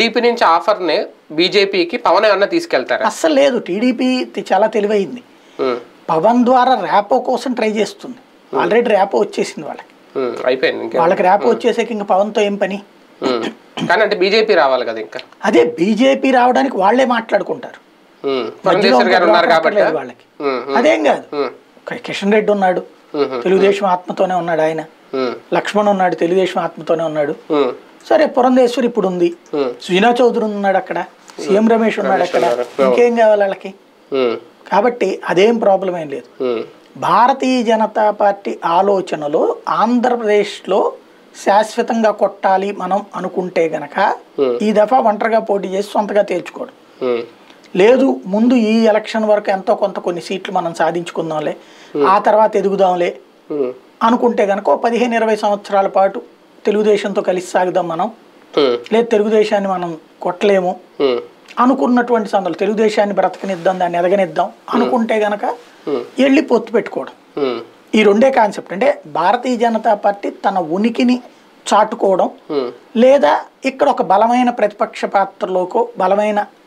TDP నుంచి ఆఫర్ని బీజేపీకి పవన్ ఏమన్నా తీసుకెళ్తారా అస్సలు లేదు టీడీపీ చాలా తెలివైంది ఉమ్, పవన్ ద్వారా ర్యాపో కోసం ట్రై చేస్తుంది ఆల్రెడీ ర్యాపో వచ్చేసింది వాళ్ళకి ఉమ్, అయిపోయింది ఇంకా వాళ్ళకి ర్యాపో వచ్చేసాక ఇంక పవన్తో ఏం పని ఉమ్. కానీ అంటే బీజేపీ రావాలి కదా ఇంకా అదే బీజేపీ రావడానికి వాళ్ళే మాట్లాడుకుంటారు ఉమ్, మధ్యలో పురంధేశ్వరి గారు ఉన్నారు కాబట్టి లేదు వాళ్ళకి ఉమ్, ఉమ్, అదేం కాదు ఉమ్, కి- కిషన్ రెడ్డి ఉన్నాడు ఉమ్, తెలుగుదేశం ఆత్మతోనే ఉన్నాడు ఆయన ఉమ్, లక్ష్మణ్ ఉన్నాడు తెలుగుదేశం ఆత్మతోనే ఉన్నాడు ఉమ్, సరే పురంధేశ్వరి ఇప్పుడు ఉంది ఉమ్, సుజనా చౌదరి ఉన్నాడు అక్కడ సీఎం రమేష్ ఉన్నాడు అక్కడ ఉన్నారు. ఇంకేం కావాలి వాళ్ళకి ఉమ్, కాబట్టి అదేం ప్రాబ్లం ఏం లేదు ఉమ్, భారతీయ జనతా పార్టీ ఆలోచనలో ఆంధ్రప్రదేశ్లో శాశ్వతంగా కొట్టాలి మనం అనుకుంటే గనక Hmm. ఈ దఫా ఒంటరిగా పోటీ చేసి సొంతగా తేల్చుకోవడం ఉమ్, లేదు ముందు ఈ ఎలక్షన్ వరకు ఎంతో కొంత కొన్ని సీట్లు మనం సాధించుకుందాంలే ఆ తర్వాత ఎదుగుదాంలే ఉమ్, అనుకుంటే గనక ఓ పదిహేను ఇరవై సంవత్సరాల పాటు తెలుగుదేశంతో కలిసి సాగుదాం మనం ఉమ్, లేదు తెలుగుదేశాన్ని మనం కొట్టలేము ఉమ్, అనుకున్నటువంటి సందర్భాలు తెలుగుదేశాన్ని బ్రతకనిద్దాం దాన్ని ఎదగనిద్దాం అనుకుంటే గనక Hmm. వెళ్ళి పొత్తు పెట్టుకోవడం ఉమ్, ఈ రెండే కాన్సెప్ట్ అంటే భారతీయ జనతా పార్టీ తన ఉనికిని చాటుకోవడం ఉమ్, లేదా ఇక్కడ ఒక బలమైన ప్రతిపక్ష పాత్రలోకో బలమైన